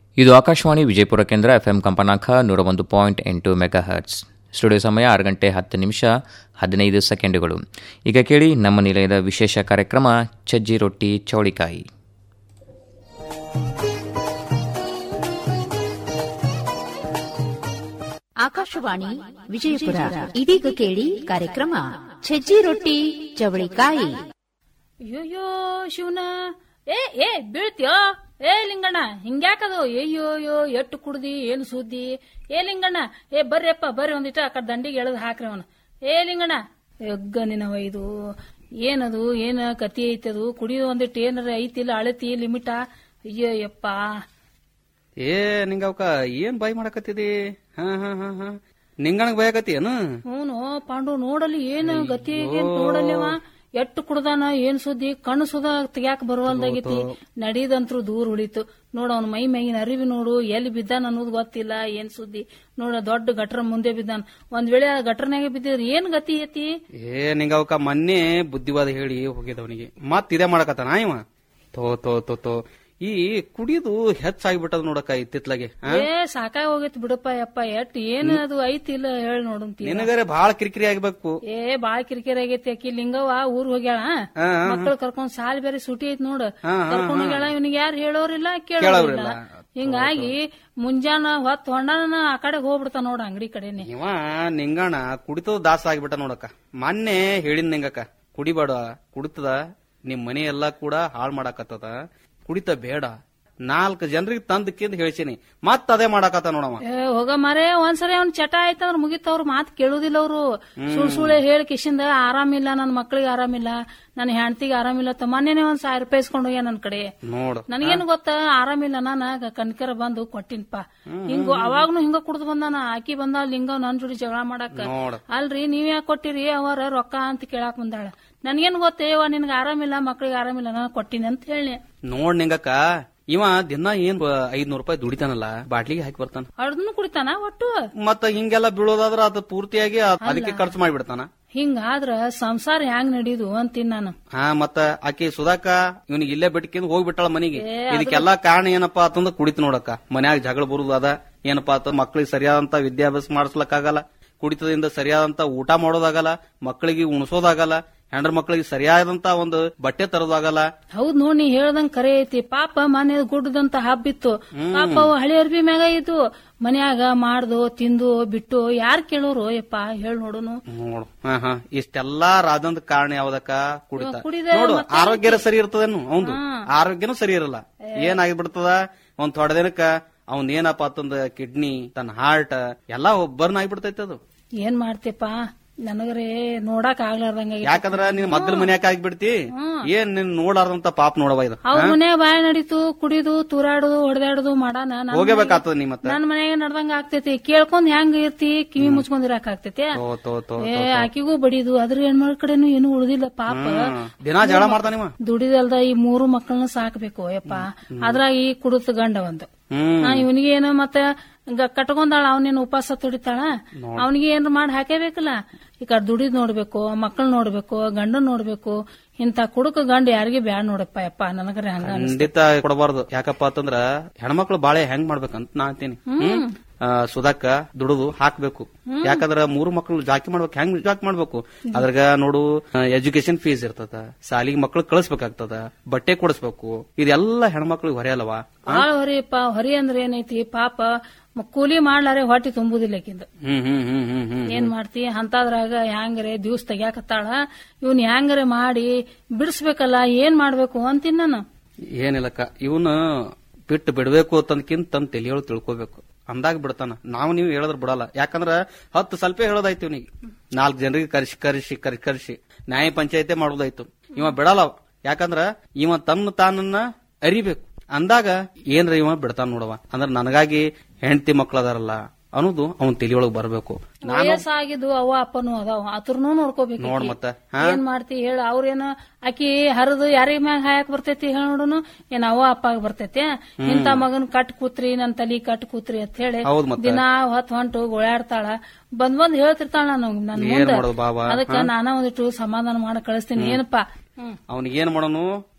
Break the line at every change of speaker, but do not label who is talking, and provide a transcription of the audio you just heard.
ಇದು ಆಕಾಶವಾಣಿ ವಿಜಯಪುರ ಕೇಂದ್ರ ಎಫ್ಎಂ ಕಂಪನಾಂಕ ನೂರ ಒಂದು ಪಾಯಿಂಟ್ ಎಂಟು ಮೆಗಾ ಹರ್ಟ್ಸ್ ಸ್ಟುಡಿಯೋ ಸಮಯ ಆರು ಗಂಟೆ ಹತ್ತು ನಿಮಿಷ ಹದಿನೈದು ಸೆಕೆಂಡುಗಳು ಈಗ ಕೇಳಿ ನಮ್ಮ ನಿಲಯದ ವಿಶೇಷ ಕಾರ್ಯಕ್ರಮ ಚಜ್ಜಿ ರೊಟ್ಟಿ ಚೌಳಿಕಾಯಿ
ಆಕಾಶವಾಣಿ ವಿಜಯಪುರ ಇದೀಗ ಕೇಳಿ ಕಾರ್ಯಕ್ರಮ ಛಜ್ಜಿ ರೊಟ್ಟಿ ಚವಳಿಕಾಯಿ
ಅಯ್ಯೋಯ್ಯೋ ಶಿವನ ಏ ಏ ಬೀಳ್ತೀಯೋ ಏ ಲಿಂಗಣ್ಣ ಹಿಂಗ್ಯಾಕದು ಅಯ್ಯೋ ಅಯ್ಯೋ ಎಟ್ಟು ಕುಡ್ದಿ ಏನು ಸುದ್ದಿ ಏ ಲಿಂಗಣ್ಣ ಏ ಬರ್ರಿಯಪ್ಪ ಬರ್ರಿ ಒಂದಿಟ ಆ ಕಡೆ ದಂಡಿಗೆ ಎಳೆದು ಹಾಕ್ರಿ ಅವನು ಏ ಲಿಂಗಣ್ಣ ಎಗ್ಗ ನಿನವ ಇದು ಏನದು ಏನ ಕತಿ ಐತದು ಕುಡಿಯೋ ಒಂದಿಟ್ಟು ಏನಾರ ಐತಿಲ್ಲ ಅಳತಿ ಲಿಮಿಟ ಅಯ್ಯೋ ಯಪ್ಪ
ಏ ನಿಂಗವ್ಕ ಏನ್ ಬಾಯ್ ಮಾಡಕತ್ತಿದಿ ಹಾ ಹಾ ಹಾ ಹಾ ನಿಂಗಣಗ್ ಬಯಕತ್ತಿ ಏನು
ಅವನು ಪಾಂಡು ನೋಡಲಿ ಏನು ಗತಿ ಏನ್ ನೋಡಲ್ಲವ ಎಟ್ಟು ಕುಡ್ದಾನ ಏನ್ ಸುದ್ದಿ ಕಣ್ಣು ಸುದ ತೆಗ್ಯಾಕ ಬರುವಲ್ದಾಗೈತಿ ನಡೀದಂತ್ರು ದೂರ ಉಳಿತು ನೋಡ ಅವ್ನ ಮೈ ಮೈಗಿನ ಅರಿವಿ ನೋಡು ಎಲ್ಲಿ ಬಿದ್ದಾನ ಅನ್ನೋದು ಗೊತ್ತಿಲ್ಲ ಏನ್ ಸುದ್ದಿ ನೋಡ ದೊಡ್ಡ ಗಟ್ರ ಮುಂದೆ ಬಿದ್ದಾನ ಒಂದ್ ವೇಳೆ ಆ ಗಟ್ರನಾಗೆ ಬಿದ್ದಿದ್ರೆ ಏನ್ ಗತಿ ಐತಿ
ಏ ನಿಂಗವ್ಕ ಮೊನ್ನೆ ಬುದ್ಧಿವಾದ ಹೇಳಿ ಹೋಗಿದವನಿಗೆ ಮತ್ ಇದೇ ಮಾಡಕತ್ತಾನ ಇವ ತೋ ತೋ ತೋ ತೋ ಈ ಕುಡಿದು ಹೆಚ್ಚಾಗಿಬಿಟ್ಟದ ನೋಡಕ್ಕ ಇತ್ತಿತ್ಲಾಗೆ ಹಾ?
ಏ ಸಾಕಾಗಿ ಹೋಗೈತಿ ಬಿಡಪ್ಪ ಯಪ್ಪ ಎಟ್ ಏನ್ ಅದು ಐತಿ ಇಲ್ಲ ಹೇಳಿ ನೋಡಂತಿ
ನಿನಗರೆ ಬಾಳ ಕಿರಿಕಿರಿ ಆಗ್ಬೇಕು
ಏ ಬಾಳ ಕಿರಿಕಿರಿ ಆಗೈತಿ ಆಕಿ ಲಿಂಗವ್ವ ಊರ್ ಹೋಗ್ಯಾಳ ಮಕ್ಕಳು ಕರ್ಕೊಂಡ್ ಸಾಲ್ ಬೇರೆ ಸುಟಿ ಐತಿ ನೋಡ ಕರ್ಕೊಂಡ್ ಹೋಗ್ಯಾಳ ಇವನಿಗೆ ಯಾರು ಹೇಳೋರಿಲ್ಲ ಕೇಳೋರಿಲ್ಲ ಹಿಂಗಾಗಿ ಮುಂಜಾನ ಹೊತ್ತು ಹೊಂಡನ ಆ ಕಡೆ ಹೋಗ್ಬಿಡ್ತಾನ ನೋಡ ಅಂಗಡಿ ಕಡೆನೆ
ಇವ ನಿಂಗಣ ಕುಡಿತದ ದಾಸ ಆಗಿಬಿಟ್ಟ ನೋಡಕ್ಕ ಮೊನ್ನೆ ಹೇಳಿನ್ ನಿಂಗಕ್ಕ ಕುಡಿಬೇಡ ಕುಡಿತದ ನಿಮ್ ಮನೆ ಎಲ್ಲಾ ಕೂಡ ಹಾಳ್ ಮಾಡಾಕತ್ತದ ಕುಡಿತ ಬೇಡ ನಾಲ್ಕು ಜನರಿಗೆ ತಂದ್ ಕಿಂದ ಹೇಳ್ಸೀನಿ ಮತ್ ಅದೇ ಮಾಡಾಕತ್ತ ನೋಡವ
ಏ ಹೋಗ ಮರೆ ಒಂದ್ಸರಿ ಅವ್ನ ಚಟ ಆಯ್ತಂದ್ರ ಮುಗಿತ ಅವ್ರ ಮಾತ್ ಕೇಳುದಿಲ್ಲ ಅವ್ರು ಸುಳ್ ಸುಳ್ಳೆ ಹೇಳಿ ಕಿಶಿಂದ ಆರಾಮಿಲ್ಲ ನನ್ ಮಕ್ಳಿಗೆ ಆರಾಮಿಲ್ಲ ನನ್ನ ಹೆಂಡತಿಗೆ ಆರಾಮಿಲ್ಲ ಅಂತ ಮೊನ್ನೆನೆ ಒಂದ್ ಸಾವಿರ ರೂಪಾಯಿ ಇಸ್ಕೊಂಡ್ ಹೋಗ್ಯ ನನ್ ಕಡೆ
ನೋಡು
ನನಗೇನು ಗೊತ್ತ ಆರಾಮಿಲ್ಲ ನಾನ ಕಣ್ಕರ ಬಂದು ಕೊಟ್ಟಿನ್ಪ ಹಿಂಗ ಅವಾಗ್ನು ಹಿಂಗ ಕುಡ್ದು ಬಂದಾನ ಆಕಿ ಬಂದ ಲಿಂಗ ನನ್ ಜೋಡಿ ಜಗಳ ಮಾಡಾಕ
ನೋಡು
ಅಲ್ರಿ ನೀವ್ ಯಾಕೆ ಕೊಟ್ಟಿರಿ ಅವರ ರೊಕ್ಕ ಅಂತ ಕೇಳಾಕ್ ಬಂದಾಳ ನನ್ಗೇನ್ ಗೊತ್ತೇವ ನಿನ್ಗ ಆರಾಮಿಲ್ಲ ಮಕ್ಳಿಗೆ ಆರಾಮಿಲ್ಲ ನಾನು ಕೊಟ್ಟಿನಿ ಅಂತ ಹೇಳಿ
ನೋಡ್ ನಿಂಗಕ್ಕ ಇವ ದಿನ ಏನ್ ಐದ್ನೂರ್ ರೂಪಾಯಿ ದುಡಿತಾನಲ್ಲ ಬಾಟ್ಲಿಗೆ ಹಾಕಿ ಬರ್ತಾನ
ಅಡ್ದನು ಕುಡಿತಾನ ಒಟ್ಟು
ಮತ್ತ ಹಿಂಗೆಲ್ಲ ಬೀಳೋದಾದ್ರ ಅದು ಪೂರ್ತಿಯಾಗಿ ಅದ್- ಅದಕ್ಕೆ ಖರ್ಚು ಮಾಡಿಬಿಡ್ತಾನ
ಹಿಂಗಾದ್ರ ಸಂಸಾರ ಹ್ಯಾಂಗ್ ನಡೀದು ಅಂತೀನಿ ನಾನು
ಹಾ ಮತ್ತ ಆಕಿ ಸುಧಾಕ ಇವನಿಗೆ ಇಲ್ಲೇ ಬಿಟ್ಕಿಂದ ಹೋಗ್ಬಿಟ್ಟಾಳ ಮನಿಗೆ ಇದಕ್ಕೆಲ್ಲಾ ಕಾರಣ ಏನಪ್ಪಾ ಅಂತಂದ್ರ ಕುಡಿತ ನೋಡಕ್ಕ ಮನ್ಯಾಗ ಜಗಳ ಬರುದು ಅದ ಏನಪ್ಪಾ ಅಂತ ಮಕ್ಳಿಗೆ ಸರಿಯಾದಂತ ವಿದ್ಯಾಭ್ಯಾಸ ಮಾಡಿಸ್ಲಕ್ಕಾಗಲ್ಲ ಕುಡಿತದಿಂದ ಸರಿಯಾದಂತ ಊಟ ಮಾಡೋದಾಗಲ್ಲ ಮಕ್ಕಳಿಗೆ ಉಣಿಸೋದಾಗಲ್ಲ ಹೆಂಡ್ರ ಮಕ್ಕಳಿಗೆ ಸರಿಯಾದಂತ ಒಂದು ಬಟ್ಟೆ ತರೋದಾಗಲ್ಲ
ಹೌದ್ ನೋಡ್ ನೀ ಹೇಳ್ದಂಗ್ ಕರೆ ಐತಿ ಪಾಪ ಮನೆ ಗುಡ್ಡದಂತ ಹಬ್ಬಿತ್ತು ಪಾಪ ಅವು ಹಳಿ ಅರ್ಬಿ ಮ್ಯಾಗ ಇದ್ದು ಮನ್ಯಾಗ ಮಾಡ್ದು ತಿಂದು ಬಿಟ್ಟು ಯಾರ್ ಕೇಳೋರು ಯಪ್ಪ ಹೇಳ್ ನೋಡುನು
ನೋಡು ಹಾ ಹಾ ಇಷ್ಟೆಲ್ಲಾ ರಾದಂದ ಕಾರಣ ಯಾವ್ದಕ್ಕ ಕುಡಿತ
ಕುಡಿದ
ನೋಡು ಆರೋಗ್ಯ ಸರಿ ಇರ್ತದೇನು ಅವಂದು ಆರೋಗ್ಯನೂ ಸರಿ ಇರಲ್ಲ ಏನಾಗಿಬಿಡ್ತದ ಒಂದ್ ಥೊಡೆ ದಿನಕ್ಕ ಅವ್ನ್ ಏನಪ್ಪಾ ಅಂತಂದ ಕಿಡ್ನಿ ತನ್ನ ಹಾರ್ಟ್ ಎಲ್ಲಾ ಬರ್ನ್ ಆಗಿಬಿಡ್ತೈತೆ ಅದು
ಏನ್ ಮಾಡ್ತಿಪ್ಪ ನನಗರೆ ನೋಡಕ್ ಆಗ್ಲಾರ್ದಂಗ
ಯಾಕಂದ್ರ ನಿನ್ ಮಗ್ಳ ಮನ್ಯಾಕ ಆಗಿಬಿಡ್ತಿ ಏನ್ ನಿನ್ ನೋಡಾರ್ದಂತ ಪಾಪ ನೋಡವ ಇದು
ಅವ್ರ ಮನ್ಯಾಗ ಬಾಯ್ ನಡೀತು ಕುಡಿದು ತೂರಾಡುದು ಹೊಡೆದಾಡುದು ಮಾಡಾನ ನನ್
ಹೋಗಬೇಕಾಗ್ತದ ನೀ ಮತ್ತ
ನನ್ ಮನ್ಯಾಗ ನಡ್ದಂಗ ಆಗ್ತೈತಿ ಕೇಳ್ಕೊಂಡ್ ಹೆಂಗ್ ಇರ್ತಿ ಕಿವಿ ಮುಚ್ಕೊಂಡಿರಾಕ್ ಆಗ್ತೈತಿ
ತೋ ತೋ ತೋ
ಏ ಆಕಿಗೂ ಬಡಿದು ಅದ್ರ ಹೆಣ್ಮಳ ಕಡೆನು ಏನು ಉಳಿದಿಲ್ಲ ಪಾಪ
ಹ್ಮ್. ದಿನಾ ಜಗಳ ಮಾಡ್ತಾನಿವ
ದುಡಿದಲ್ದ ಈ ಮೂರು ಮಕ್ಕಳನ್ನ ಸಾಕ್ಬೇಕು ಯಪ್ಪ ಅದ್ರಾಗ ಈ ಕುಡುತ್ತ ಗಂಡ ಒಂದು
ಹ್ಮ್
ಇವನಿಗೆ ಏನು ಮತ್ತೆ ಗ- ಕಟ್ಕೊಂಡಾಳ ಅವನೇನು ಉಪವಾಸ ತುಡಿತಾಳ ಅವನಿಗೆ ಏನ್ರ ಮಾಡಿ ಹಾಕೇಬೇಕಲ್ಲ ಈ ಕಡೆ ದುಡಿದ್ ನೋಡ್ಬೇಕು ಮಕ್ಕಳು ನೋಡ್ಬೇಕು ಗಂಡನ್ ನೋಡ್ಬೇಕು ಇಂತ ಕುಡುಕ ಗಂಡ ಯಾರಿಗೆ ಬ್ಯಾಡ್ ನೋಡಪ್ಪ ಯಪ್ಪ ನನಗರೆ ಹಂಗ
ಖಂಡಿತ ಕೊಡಬಾರ್ದು ಯಾಕಪ್ಪ ಅಂತಂದ್ರ ಹೆಣ್ಮಕ್ಳು ಬಾಳೆ ಹೆಂಗ್ ಮಾಡ್ಬೇಕಂತ ನಾ ಅಂತೀನಿ ಹ್ಮ್? ಆ, ಸುಧಾಕ ದುಡುದು ಹಾಕ್ಬೇಕು ಯಾಕಂದ್ರ ಮೂರು ಮಕ್ಳು ಜಾಕಿ ಮಾಡ್ಬೇಕು ಹೆಂಗ್ ಜಾಕಿ ಮಾಡ್ಬೇಕು ಅದ್ರಾಗ ನೋಡು ಎಜುಕೇಶನ್ ಫೀಸ್ ಇರ್ತದ ಸಾಲಿಗೆ ಮಕ್ಳು ಕಳಿಸ್ಬೇಕಾಗ್ತದ ಬಟ್ಟೆ ಕೊಡಿಸ್ಬೇಕು ಇದೆಲ್ಲ ಹೆಣ್ಮಕ್ಳಿಗೆ ಹೊರೆಯಲ್ಲವಾ
ಬಾಳ ಹೊರಿಯಪ್ಪ ಹೊರಿ ಅಂದ್ರೆ ಏನೈತಿ ಪಾಪ ಮ- ಕೂಲಿ ಮಾಡ್ಲಾರೆ ಹೊಟ್ಟಿ ತುಂಬುದಿಲ್ಲ ಆಕಿಂದ
ಹ್ಮ್ ಹ್ಮ್ ಹ್ಮ್ ಹ್ಮ್ ಹ್ಮ್
ಏನ್ ಮಾಡ್ತಿ ಅಂತದ್ರಾಗ ಹ್ಯಾಂಗರೆ ದಿವ್ಸ ತೆಗ್ಯಾಕತ್ತಾಳ ಇವ್ನ್ ಹ್ಯಾಂಗರೆ ಮಾಡಿ ಬಿಡಿಸ್ಬೇಕಲ್ಲ ಏನ್ ಮಾಡ್ಬೇಕು ಅಂತೀನಿ ನಾನು
ಏನಿಲ್ಲಕ್ಕ ಇವನು ಬಿಟ್ಟು ಬಿಡ್ಬೇಕು ಅಂತಂದಕ್ಕಿಂತ ತನ್ನ ತಲೆಯೊಳಗೆ ತಿಳ್ಕೊಬೇಕು ಅಂದಾಗ ಬಿಡ್ತಾನ ನಾವು ನೀವು ಹೇಳಿದ್ರ ಬಿಡಲ್ಲ ಯಾಕಂದ್ರ ಹತ್ತು ಸ್ವಲ್ಪ ಹೇಳೋದಾಯ್ತು ಇವನಿಗೆ ನಾಲ್ಕು ಜನರಿಗೆ ಕರ್ಸಿ ಕರ್ಸಿ ಕರ್ಸಿ ಕರ್ಸಿ ನ್ಯಾಯ ಪಂಚಾಯತೆ ಮಾಡೋದಾಯ್ತು ಇವ ಬಿಡಲ್ಲ ಅವ. ಯಾಕಂದ್ರ ಇವ ತನ್ನ ತಾನನ್ನ ಅರಿಬೇಕು ಅಂದಾಗ ಏನ್ರ ಇವ ಬಿಡ್ತಾನ ನೋಡವ ಅಂದ್ರ ನನಗಾಗಿ ಹೆಂಡತಿ ಮಕ್ಳದಾರಲ್ಲ ಅನ್ನೋದು ಅವನ್ ತಲೆಯೊಳಗೆ ಬರಬೇಕು
ವಯಸ್ಸಾಗಿದ್ದು ಅವ್ವ ಅಪ್ಪನು ಅದಾವ ಆತರ್ನು ನೋಡ್ಕೋಬೇಕು
ನೋಡ್
ಆಕಿ.
ಮತ್ತ
ಏನ್ ಮಾಡ್ತಿ ಹೇಳ ಅವ್ರೇನ ಆಕಿ ಹರಿದು ಯಾರಿಗ ಮ್ಯಾಗ ಹಾಯಕ್ ಬರ್ತೈತಿ ಹೇಳ ನೋಡುನು ಏನ್ ಅವ್ವ ಅಪ್ಪಾಗ ಬರ್ತೈತಿ ಇಂತ ಮಗನ್ ಕಟ್ ಕೂತ್ರಿ ನನ್ ತಲಿ ಕಟ್ ಕೂತ್ರಿ ಅಂತ ಹೇಳಿ
ಹೌದ್ ಮತ್ತ.
ದಿನಾ ಹೊತ್ ಹೊಂಟು ಗೋಳಾಡ್ತಾಳ ಬಂದ್ ಬಂದ್ ಹೇಳ್ತಿರ್ತಾಳ ನಾನು ನನ್
ಏನ್
ಮುಂದೆ
ಮಾಡೋದು ಬಾಬಾ
ಅದಕ್ಕ ನಾನ ಒಂದಿಟ್ಟು ಸಮಾಧಾನ ಮಾಡಿ ಕಳಿಸ್ತೀನಿ ಏನಪ್ಪಾ ಹ್ಮ್
ಅವನಿಗೆ ಏನ್ ಮಾಡೋನು